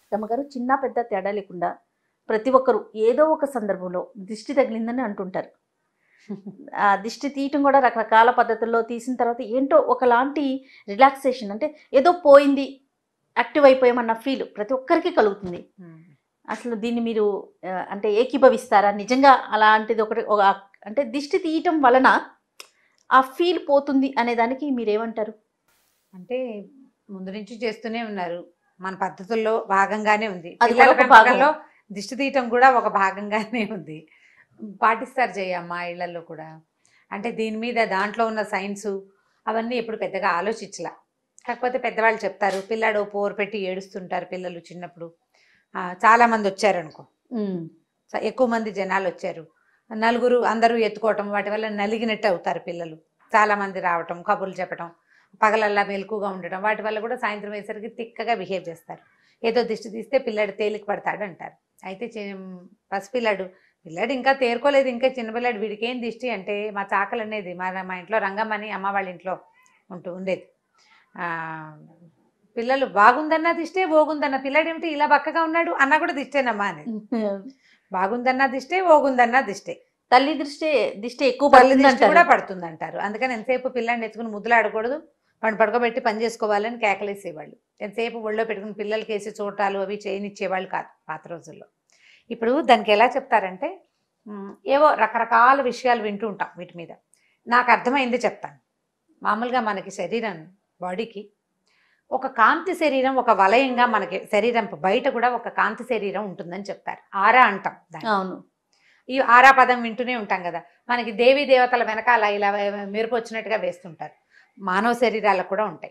రమ్మగారు చిన్న పెద్ద తేడా లేకుండా ప్రతి ఒక్కరు ఏదో ఒక సందర్భంలో దిష్టి తగిలిందని అంటుంటారు ఆ దిష్టి తీయటం కూడా రకరకాల పద్ధతుల్లో తీసిన తర్వాత ఏంటో ఒకలాంటి రిలాక్సేషన్ అంటే ఏదో పోయింది యాక్టివ్ అయిపోయామన్న ఫీల్ ప్రతి ఒక్కరికి కలుగుతుంది అసలు దీన్ని మీరు ఆ, అంటే ఏకీభవిస్తారా నిజంగా అలాంటిది ఒకటి ఒక అంటే దిష్టి తీయటం వలన ఆ ఫీల్ పోతుంది అనే దానికి మీరేమంటారు అంటే ముందు నుంచి చేస్తూనే ఉన్నారు మన పద్ధతుల్లో భాగంగానే ఉంది అది పిల్లల కూడా ఒక పెంపకంలో దిష్టి తీయటం కూడా ఒక భాగంగానే ఉంది పాటిస్తారు జయ మా ఇళ్లలో కూడా అంటే దీని మీద దాంట్లో ఉన్న సైన్స్ అవన్నీ ఎప్పుడు పెద్దగా ఆలోచించలా కాకపోతే పెద్దవాళ్ళు చెప్తారు పిల్లాడు పోరు పెట్టి ఏడుస్తుంటారు పిల్లలు చిన్నప్పుడు ఆ, చాలా మంది వచ్చారు అనుకో స- ఎక్కువ మంది జనాలు వచ్చారు నలుగురు అందరూ ఎత్తుకోవటం వాటి వల్ల నలిగినట్టు అవుతారు పిల్లలు చాలా మంది రావటం కబుర్లు చెప్పటం పగలల్లా మెలకుగా ఉండటం వాటి వల్ల కూడా సాయంత్రం అయ్యేసరికి తిక్కగా బిహేవ్ చేస్తారు ఏదో దిష్టి తీస్తే పిల్లాడు తేలిక పడతాడు అంటారు అయితే చి- పసిపిల్లాడు పిల్లాడు ఇంకా తేరుకోలేదు ఇంకా చిన్నపిల్లాడు వీడికి ఏం దిష్టి అంటే మా చాకలు అనేది మా మా ఇంట్లో రంగమ్మని అమ్మ వాళ్ళ ఇంట్లో ఉంటూ ఉండేది ఆ, పిల్లలు బాగుందన్నా దిష్టే పోగుందన్న పిల్లాడు ఏమిటి ఇలా బక్కగా ఉన్నాడు అన్నా కూడా దిష్టేనమ్మా అని బాగుందన్నా దిష్టే పోగుందన్నా దిష్టే తల్లి దృష్టి దిష్టి ఎక్కువ తల్లి పడుతుంది దిష్టి కూడా అంటారు పడుతుంది అంటారు అందుకని ఎంతసేపు పిల్లని ఎత్తుకుని ముద్దులాడకూడదు వాడిని పడుకోబెట్టి పని చేసుకోవాలని కేకలేసేవాళ్ళు ఎంతసేపు ఒళ్ళో పెట్టుకుని పిల్లలకి వేసి చూటాలు అవి చేయనిచ్చేవాళ్ళు కాదు పాత రోజుల్లో ఇప్పుడు దానికి ఎలా చెప్తారంటే ఉమ్, ఏవో రకరకాల విషయాలు వింటూ ఉంటాం వీటి మీద నాకు అర్థమైంది చెప్తాను మామూలుగా మనకి శరీరం బాడీకి ఒక కాంతి శరీరం ఒక వలయంగా మనకి శరీరం బయట కూడా ఒక కాంతి శరీరం ఉంటుందని చెప్తారు ఆరా అంటాం దాన్ని అవును ఈ ఆరా పదం వింటూనే ఉంటాం కదా మనకి దేవీ దేవతల వెనకాల ఇలా మెరుపు వచ్చినట్టుగా వేస్తుంటారు మానవ శరీరాలకు కూడా ఉంటాయి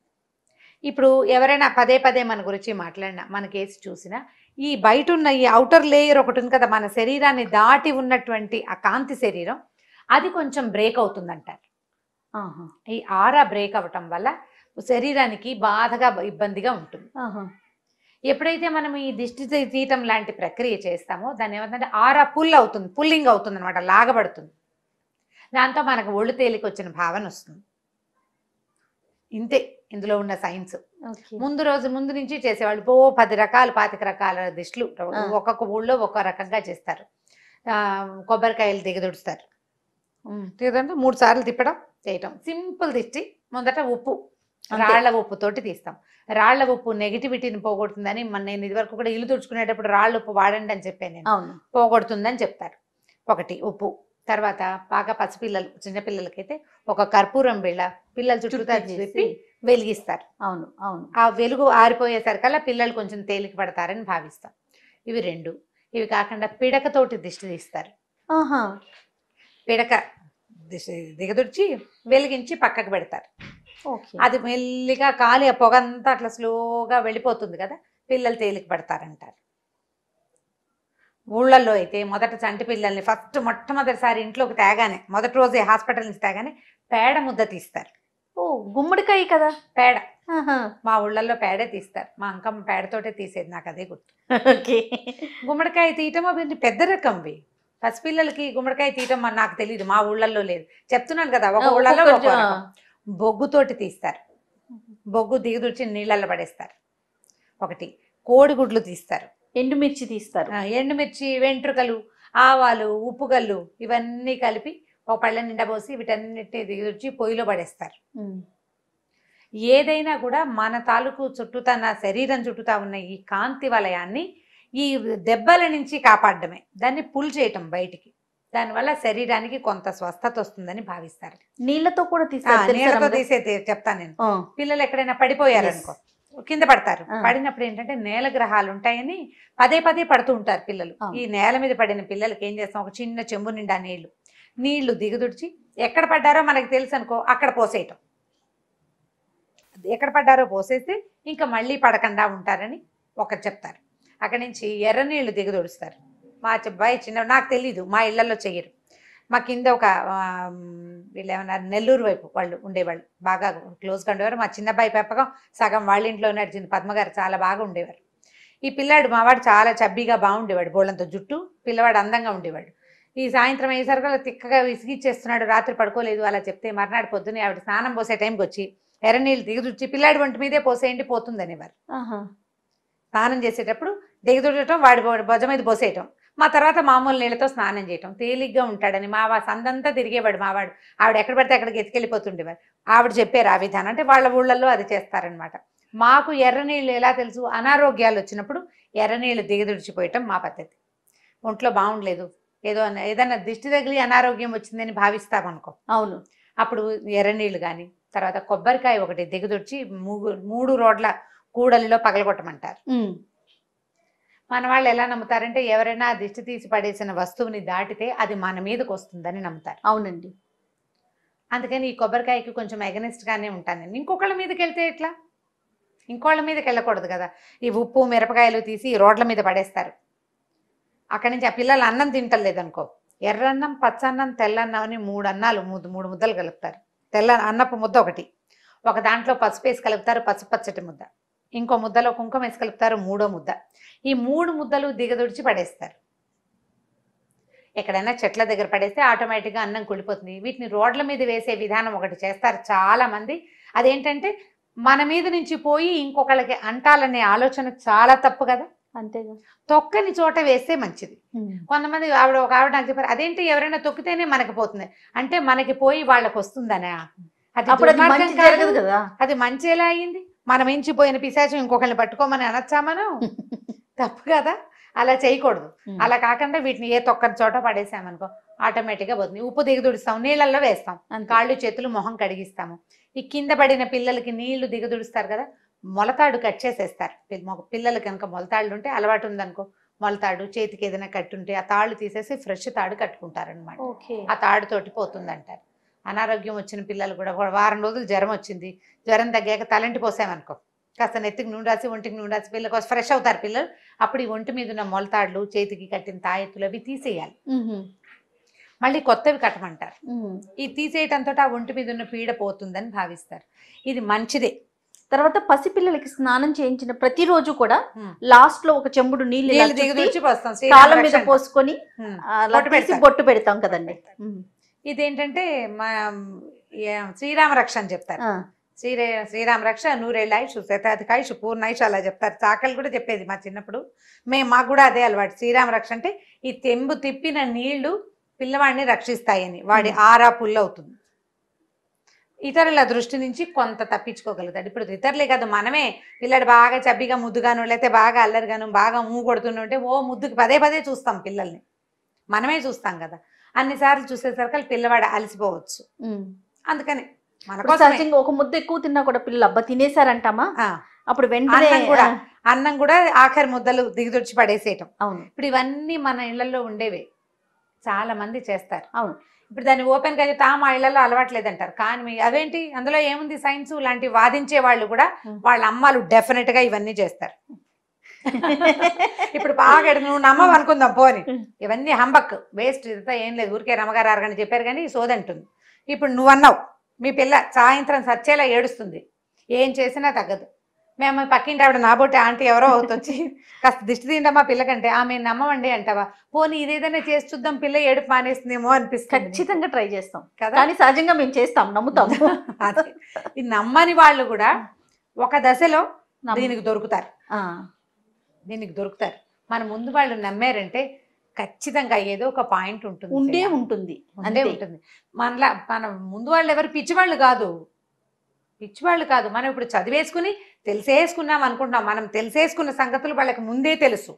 ఇప్పుడు ఎవరైనా పదే పదే మన గురించి మాట్లాడినా మన కేసు చూసినా ఈ బయట ఉన్న ఈ అవుటర్ లేయర్ ఒకటి ఉంది కదా మన శరీరాన్ని దాటి ఉన్నటువంటి ఆ కాంతి శరీరం అది కొంచెం బ్రేక్ అవుతుందంటారు ఆహా, ఈ ఆరా బ్రేక్ అవ్వటం వల్ల శరీరానికి బాధగా ఇబ్బందిగా ఉంటుంది ఆహా. ఎప్పుడైతే మనం ఈ దిష్టి తీ- తీయటం లాంటి ప్రక్రియ చేస్తామో దాన్ని ఏమంటే ఆరా పుల్ అవుతుంది పుల్లింగ్ అవుతుంది అనమాట లాగబడుతుంది దాంతో మనకు ఒళ్ళు తేలిక వచ్చిన భావన వస్తుంది ఇంతే ఇందులో ఉన్న సైన్స్ ఓకే. ముందు రోజు ముందు నుంచి చేసేవాళ్ళు ఓ పది రకాలు పాతిక రకాల దిష్టిలు ఆ. ఒక్కొక్క ఊళ్ళో ఒక్కో రకంగా చేస్తారు ఆ, కొబ్బరికాయలు దిగదుడుస్తారు ఉమ్, దిగదంటే మూడు సార్లు తిప్పడం చేయటం సింపుల్ దిష్టి మొదట ఉప్పు అంతే. రాళ్ల ఉప్పు తోటి తీస్తాం రాళ్ల ఉప్పు నెగిటివిటీని పోగొడుతుందని మన నేను ఇదివరకు కూడా ఇల్లు తుడుచుకునేటప్పుడు రాళ్ళ ఉప్పు వాడండి అని చెప్పాను నేను అవును పోగొడుతుందని చెప్తారు ఒకటి ఉప్పు తర్వాత బాగా పసిపిల్లలు చిన్నపిల్లలకైతే ఒక కర్పూరం బిళ్ళ పిల్లల చుట్టూ చుట్టూ తిప్పి చేసి. వెలిగిస్తారు అవును అవును ఆ వెలుగు ఆరిపోయేసరికల్లా పిల్లలు కొంచెం తేలిక పడతారని భావిస్తాం ఇవి రెండు ఇవి కాకుండా పిడకతోటి దిష్టి తీస్తారు ఆహా పిడక దిశ దిగదుర్చి వెలిగించి పక్కకు పెడతారు ఓకే అది మెల్లిగా కాలి ఆ పొగ అంతా అట్లా స్లోగా వెళ్ళిపోతుంది కదా పిల్లలు తేలిక పడతారంటారు ఊళ్ళల్లో అయితే మొదట చంటి పిల్లల్ని ఫస్ట్ మొట్టమొదటిసారి ఇంట్లోకి తేగానే మొదటి రోజే హాస్పిటల్ నుంచి తేగానే పేడ ముద్ద తీస్తారు ఓ గుమ్మడికాయ కదా పేడ ఆహా. మా ఊళ్ళల్లో పేడే తీస్తారు మా అంకమ్మ పేడతోటే తీసేది నాకు అదే గుర్తు ఓకే గుమ్మడికాయ తీయటం అవి పెద్ద రకంవి పసిపిల్లలకి గుమ్మడికాయ తీయటం మరి నాకు తెలియదు మా ఊళ్ళల్లో లేదు చెప్తున్నాను కదా ఒక ఊళ్ళల్లో ఒక ఒక్కొక్కటి, రకం. బొగ్గుతోటి తీస్తారు బొగ్గు దిగుదుర్చి నీళ్ళల్లో పడేస్తారు ఒకటి కోడిగుడ్లు తీస్తారు ఎండుమిర్చి తీస్తారు ఆ, ఎండుమిర్చి వెంట్రుకలు ఆవాలు ఉప్పుగల్లు ఇవన్నీ కలిపి ఒక పళ్ళ నిండా పోసి వీటన్నిటిని దిగుదుర్చి పొయ్యిలో పడేస్తారు ఉమ్, ఏదైనా కూడా మన తాలూకు చుట్టూతా నా శరీరం చుట్టూతా ఉన్న ఈ కాంతి వలయాన్ని ఈ దెబ్బల నుంచి కాపాడడమే దాన్ని పుల్ చేయటం బయటికి దానివల్ల శరీరానికి కొంత స్వస్థత వస్తుందని భావిస్తారు నీళ్ళతో కూడా ఆ, తీస్తారు తెలుసా నీళ్ళతో రమణ? తీసే తీ- చెప్తాను నేను ఆ, పిల్లలు ఎక్కడైనా పడిపోయారు Yes. అనుకో కింద పడతారు ఆ. పడినప్పుడు ఏంటంటే నేల గ్రహాలు ఉంటాయని పదే పదే పడుతూ ఉంటారు పిల్లలు ఆ. ఈ నేల మీద పడిన పిల్లలకి ఏం చేస్తాం ఒక చిన్న చెంబు నిండా నీళ్లు నీళ్లు దిగుదుడిచి ఎక్కడ పడ్డారో మనకి తెలుసు అనుకో అక్కడ పోసేయటం ఎక్కడ పడ్డారో పోసేస్తే ఇంకా మళ్ళీ పడకుండా ఉంటారని ఒకరు చెప్తారు అక్కడి నుంచి ఎర్ర నీళ్లు దిగదొడుస్తారు మా అబ్బాయి చిన్న నాకు తెలీదు మా ఇళ్లలో చెయ్యరు మా కింద ఒక ఆ, వీళ్ళు ఏమన్నారు నెల్లూరు వైపు వాళ్ళు ఉండేవాళ్ళు బాగా క్లోజ్గా ఉండేవారు మా చిన్నబ్బాయి పెప్పకం సగం వాళ్ళ ఇంట్లో నడిచింది పద్మగారు చాలా బాగా ఉండేవారు ఈ పిల్లాడు మావాడు చాలా చబ్బీగా బాగుండేవాడు బోళ్ళంత జుట్టు పిల్లవాడు అందంగా ఉండేవాడు ఈ సాయంత్రం అయ్యేసరికి తిక్కగా విసిగిచ్చేస్తున్నాడు రాత్రి పడుకోలేదు అలా చెప్తే మర్నాడు పొద్దున్నే ఆవిడ స్నానం పోసే టైంకి వచ్చి ఎర్రనీళ్ళు దిగుదుచ్చి పిల్లాడి ఒంటి మీదే పోసేయండి పోతుంది అనేవారు ఆహా. స్నానం చేసేటప్పుడు దిగదుడటం వాడి బొ- భుజ మీద పోసేయటం మా తర్వాత మామూలు నీళ్ళతో స్నానం చేయటం తేలిగ్గా ఉంటాడని మా వా- సందంతా తిరిగేవాడు మావాడు ఆవిడ ఎక్కడ పడితే అక్కడికి ఎత్తుకెళ్ళిపోతుండేవారు ఆవిడ చెప్పారు ఆ విధానం అంటే వాళ్ళ ఊళ్ళల్లో అది చేస్తారనమాట మాకు ఎర్ర నీళ్ళు ఎలా తెలుసు అనారోగ్యాలు వచ్చినప్పుడు ఎర్ర నీళ్ళు దిగదుడిచిపోయటం మా పద్ధతి ఒంట్లో బాగుండలేదు ఏదో అన్న- ఏదైనా దిష్టి తగిలి అనారోగ్యం వచ్చిందని భావిస్తామనుకో అవును అప్పుడు ఎర్రనీళ్ళు కానీ తర్వాత కొబ్బరికాయ ఒకటి దిగదొచ్చి మూడు మూడు రోడ్ల కూడలిలో పగలగొట్టమంటారు ఉమ్, మన వాళ్ళు ఎలా నమ్ముతారంటే ఎవరైనా దిష్టి తీసి పడేసిన వస్తువుని దాటితే అది మన మీదకి వస్తుందని నమ్ముతారు అవునండి అందుకని ఈ కొబ్బరికాయకి కొంచెం against గానే ఉంటాను నేను ఇంకొకళ్ళ మీదకి వెళ్తే ఎట్లా ఇంకోళ్ళ మీదకి వెళ్ళకూడదు కదా ఈ ఉప్పు మిరపకాయలు తీసి ఈ రోడ్ల మీద పడేస్తారు అక్కడి నుంచి ఆ పిల్లలు అన్నం తింటలేదు అనుకో ఎర్రన్నం పచ్చన్నం తెల్లన్నం అని మూడు అన్నాలు మూడు మూడు ముద్దలు కలుపుతారు తెల్ల అన్నపు ముద్ద ఒకటి ఒక దాంట్లో పసుపు వేసి కలుపుతారు పసుపు పచ్చటి ముద్ద ఇంకో ముద్దలో కుంకుమ వేసి కలుపుతారు మూడో ముద్ద ఈ మూడు ముద్దలు దిగదుడిచి పడేస్తారు ఎక్కడైనా చెట్ల దగ్గర పడేస్తే ఆటోమేటిక్గా అన్నం కుళ్ళిపోతుంది వీటిని రోడ్ల మీద వేసే విధానం ఒకటి చేస్తారు చాలా మంది అదేంటంటే మన మీద నుంచి పోయి ఇంకొకళ్ళకి అంటాలనే ఆలోచన చాలా తప్పు కదా అంతేగా తొక్కని చోట వేస్తే మంచిది ఉమ్, కొంతమంది ఆవిడ ఒక ఆవిడ నాకు చెప్పారు అదేంటి ఎవరైనా తొక్కితేనే మనకి పోతుంది అంటే మనకి పోయి వాళ్ళకి వస్తుందనా అది అప్పుడు అది దుర్మార్గం మంచి కాదు. జరగదు కదా అది మంచి ఎలా అయింది మనం మించిపోయిన పిశాచం ఇంకొకరిని పట్టుకోమని అనొచ్చా మనం తప్పు కదా అలా చేయకూడదు ఉమ్, అలా కాకుండా వీటిని ఏ తొక్కని చోట పడేసామనుకో ఆటోమేటిక్గా పోతుంది ఉప్పు దిగదుడిస్తాం నీళ్ళల్లో వేస్తాం అంతే. కాళ్ళు చేతులు మొహం కడిగిస్తాము ఈ కింద పడిన పిల్లలకి నీళ్లు దిగదుడుస్తారు కదా మొలతాడు కట్ చేసేస్తారు పిల్ల- మొగ- పిల్లలు కనుక మొలతాళ్ళు ఉంటే అలవాటు ఉందనుకో మొలతాడు చేతికి ఏదైనా కట్టుంటే ఆ తాళ్ళు తీసేసి ఫ్రెష్ తాడు కట్టుకుంటారనమాట ఓకే ఆ తాడుతోటి పోతుంది అంటారు అనారోగ్యం వచ్చిన పిల్లలు కూడా ఒక వారం రోజులు జ్వరం వచ్చింది జ్వరం తగ్గాక తలంటి పోసామనుకో కాస్త నెత్తికి నూనె రాసి ఒంటికి నూనె రాసి పిల్లలు ఫ్రెష్ అవుతారు పిల్లలు అప్పుడు ఈ ఒంటి మీద ఉన్న మొలతాళ్ళు చేతికి కట్టిన తాయెత్తులు అవి తీసేయాలి ఉహుం, మళ్ళీ కొత్తవి కట్టమంటారు ఉమ్. ఈ తీసేయటంతో ఆ ఒంటి మీద ఉన్న పీడ పోతుందని భావిస్తారు ఇది మంచిదే తర్వాత పసిపిల్లలకి స్నానం చేయించిన ప్రతిరోజు కూడా ఉమ్. లాస్ట్ లో ఒక చెంబుడు నీళ్ళు ఇలా నీళ్ళు దిగి చుట్టి తుడిచి పోస్తాం కాళ్ళ శ్రీరామ మీద రక్షణ. పోసుకొని ఉమ్. అలా బొట్టు తీసి పెడతారు. బొట్టు పెడతాం కదండి ఉమ్, ఇదేంటంటే మా ఏ- శ్రీరామ రక్ష అని చెప్తారు ఆ, శ్రీరే శ్రీరామ రక్ష నూరేళ్ళ ఆయుష్ శతాధికాయుష్ పూర్ణాయుష్ అలా చెప్తారు చాకలు కూడా చెప్పేది మా చిన్నప్పుడు మేము మాకు కూడా అదే అలవాటు శ్రీరామ రక్ష అంటే ఈ తెంబు తిప్పిన నీళ్లు పిల్లవాడిని రక్షిస్తాయని వాడి ఆరా పుల్ల అవుతుంది ఇతరుల దృష్టి నుంచి కొంత తప్పించుకోగలుగుతాడు ఇప్పుడు ఇతరులే కాదు మనమే పిల్లడు బాగా చబ్బిగా ముద్దుగాను లేకపోతే బాగా అల్లరిగాను బాగా మూ కొడుతుంటే ఓ ముద్దుకి పదే పదే చూస్తాం పిల్లల్ని మనమే చూస్తాం కదా అన్నిసార్లు చూసేసరికి పిల్లవాడు అలసిపోవచ్చు ఉమ్. అందుకని మన ఇప్పుడు కోసమే. సహజంగా ఒక ముద్ద ఎక్కువ తిన్నా కూడా పిల్లలు అబ్బా తినేసారంటామా ఆ, అప్పుడు వెంటనే అన్నం కూడా. ఆ, అన్నం కూడా ఆఖరి ముద్దలు దిగదొచ్చి పడేసేయటం అవును ఇప్పుడు ఇవన్నీ మన ఇళ్లలో ఉండేవే చాలా మంది చేస్తారు అవును. ఇప్పుడు దాన్ని ఓపెన్ గా చెప్తే "ఆ, మా ఇళ్లలో అలవాట్లేదు అంటారు కానీ మీ- అదేంటి అందులో ఏముంది సైన్స్ లాంటి వాదించే వాళ్ళు కూడా Hmm. వాళ్ళ అమ్మాలు డెఫినెట్ గా ఇవన్నీ చేస్తారు ఇప్పుడు బాగా ఎడ- నువ్వు నమ్మవు అనుకుందాం పోని Hmm. ఇవన్నీ హంబక్ వేస్ట్ ఇదంతా ఏం లేదు ఊరికే రమగారు అరగని చెప్పారు కానీ సోదంటుంది ఇప్పుడు నువ్వు అన్నావు మీ పిల్ల సాయంత్రం సచ్చేలా ఏడుస్తుంది ఏం చేసినా తగ్గదు మేము పక్కింటి ఆవిడ నాబోటి ఆంటీ ఎవరో ఒకటి వచ్చి కాస్త దిష్టి తిండమ్మా పిల్లకంటే ఆమె నమ్మమండి అంటావా పోనీ ఇదేదైనా చేసి చూద్దాం పిల్ల ఏడుపు మానేస్తుందేమో అనిపిస్తుంది ఖచ్చితంగా ట్రై చేస్తాం కదా కానీ సహజంగా మేము చేస్తాం నమ్ముతాం అదే. ఈ నమ్మని వాళ్ళు కూడా ఒక దశలో నమ్ము- దీనికి దొరుకుతారు ఆ, దీనికి దొరుకుతారు మన ముందు వాళ్ళు నమ్మారంటే ఖచ్చితంగా ఏదో ఒక పాయింట్ ఉంటుంది ఉండే చేయాలి. ఉంటుంది ఉండే అంతే ఉంటుంది మనలా మన ముందు వాళ్ళు ఎవరు పిచ్చివాళ్ళు కాదు పిచ్చివాళ్ళు కాదు మనం ఇప్పుడు చదివేసుకుని తెలిసేసుకున్నాం అనుకుంటున్నాం మనం తెలిసేసుకున్న సంగతులు వాళ్ళకి ముందే తెలుసు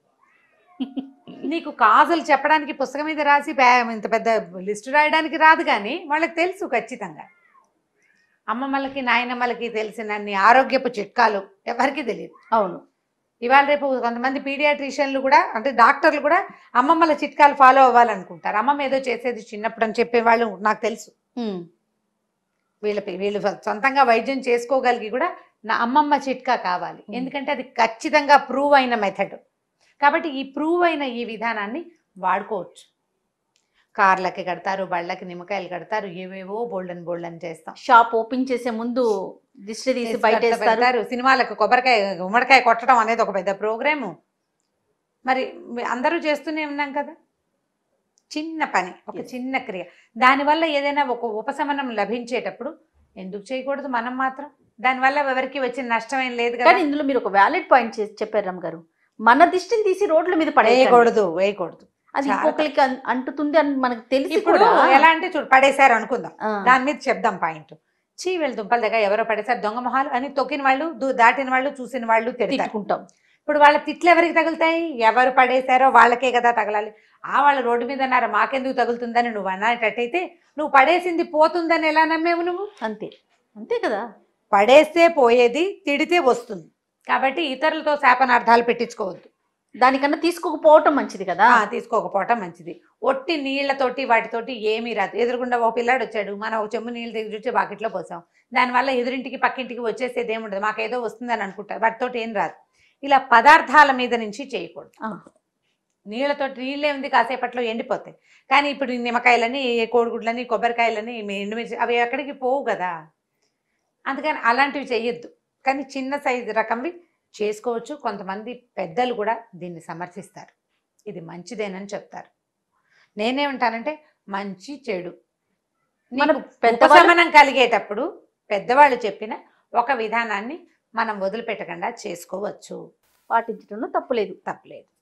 నీకు కాజులు చెప్పడానికి పుస్తకం మీద రాసి పే- ఇంత పెద్ద లిస్టు రాయడానికి రాదు కానీ వాళ్ళకి తెలుసు ఖచ్చితంగా అమ్మమ్మలకి నాయనమ్మలకి తెలిసినన్ని ఆరోగ్యపు చిట్కాలు ఎవరికి తెలియదు అవును ఇవాళ రేపు కొంతమంది పీడియాట్రిషియన్లు కూడా అంటే డాక్టర్లు కూడా అమ్మమ్మల చిట్కాలు ఫాలో అవ్వాలనుకుంటారు అమ్మమ్మ ఏదో చేసేది చిన్నప్పుడు అని చెప్పే వాళ్ళు నాకు తెలుసు ఉమ్, వీళ్ళ వీళ్ళు సొంతంగా వైద్యం చేసుకోగలిగి కూడా నా అమ్మమ్మ చిట్కా కావాలి Hmm. ఎందుకంటే అది ఖచ్చితంగా ప్రూవ్ అయిన మెథడ్ కాబట్టి ఈ ప్రూవ్ అయిన ఈ విధానాన్ని వాడుకోవచ్చు కార్లకి కడతారు బళ్ళకి నిమ్మకాయలు కడతారు ఏవేవో బోల్డన్ బోల్డన్ చేస్తాం షాప్ ఓపెన్ చేసే ముందు దిష్టి తీసి బయట కడత వేస్తారు పెడతారు సినిమాలకు కొబ్బరికాయ గుమ్మడికాయ కొట్టడం అనేది ఒక పెద్ద ప్రోగ్రాము మరి మీ- అందరూ చేస్తూనే ఉన్నాం కదా చిన్న పని ఒక Yes. చిన్న క్రియ దానివల్ల ఏదైనా ఒక ఉపశమనం లభించేటప్పుడు ఎందుకు చేయకూడదు మనం మాత్రం దానివల్ల ఎవరికి వచ్చిన నష్టం ఏం లేదు కదా కానీ ఇందులో మీరు ఒక వ్యాలిడ్ పాయింట్ చేసి చెప్పారు రమ్ గారు మన దిష్టిని తీసి రోడ్ల మీద పడేయకూడదు వేయకూడదు వేయకూడదు అది చాలా ఇంకొకరికి అన్- అంటుతుంది అని మనకు తెలిసి ఇప్పుడు కూడా ఎలా అంటే చూడు పడేశారు అనుకుందాం ఆ, దాని మీద చెప్దాం పాయింట్ చీ వీళ్ళు దుంపల దగ్గర ఎవరో పడేశారు దొంగ మొహాలు అని తొక్కిన వాళ్ళు దు- దాటిన వాళ్ళు చూసిన వాళ్ళు తిడతారు తిట్టుకుంటాం ఇప్పుడు వాళ్ళ తిట్లు ఎవరికి తగులుతాయి ఎవరు పడేశారో వాళ్ళకే కదా తగలాలి ఆ వాళ్ళ రోడ్డు మీద అన్నారు మాకెందుకు తగులుతుందని నువ్వు అనేటట్టయితే నువ్వు పడేసింది పోతుందని ఎలా నమ్మేవు నువ్వు అంతే అంతే కదా పడేస్తే పోయేది తిడితే వస్తుంది కాబట్టి ఇతరులతో శాపనార్థాలు పెట్టించుకోవద్దు దానికన్నా తీసుకోకపోవటం మంచిది కదా ఆ, తీసుకోకపోవటం మంచిది ఒట్టి నీళ్లతోటి వాటితోటి ఏమీ రాదు ఎదురుగుండా ఓ పిల్లాడు వచ్చాడు మనం ఒక చెంబు నీళ్ళు దిగి చూసి బాకెట్లో పోసాం దానివల్ల ఎదురింటికి పక్కింటికి వచ్చేసేది ఏముండదు మాకేదో వస్తుందని అనుకుంటారు వాటితోటి ఏం రాదు ఇలా పదార్థాల మీద నుంచి చేయకూడదు ఆ, నీళ్ళతో నీళ్ళే ఉంది కాసేపట్లో ఎండిపోతాయి కానీ ఇప్పుడు ఈ నిమ్మకాయలని కోడిగుడ్లని కొబ్బరికాయలని మీ ఎండుమిర్చి అవి ఎక్కడికి పోవు కదా అందుకని అలాంటివి చెయ్యొద్దు కానీ చిన్న సైజు రకంవి చేసుకోవచ్చు కొంతమంది పెద్దలు కూడా దీన్ని సమర్థిస్తారు ఇది మంచిదేనని చెప్తారు నేనేమంటానంటే మంచి చెడు మన నీకు పెద్దవాళ్ళు ఉపశమనం కలిగేటప్పుడు పెద్దవాళ్ళు చెప్పిన ఒక విధానాన్ని మనం వదిలిపెట్టకుండా చేసుకోవచ్చు పాటించడంలో తప్పులేదు తప్పలేదు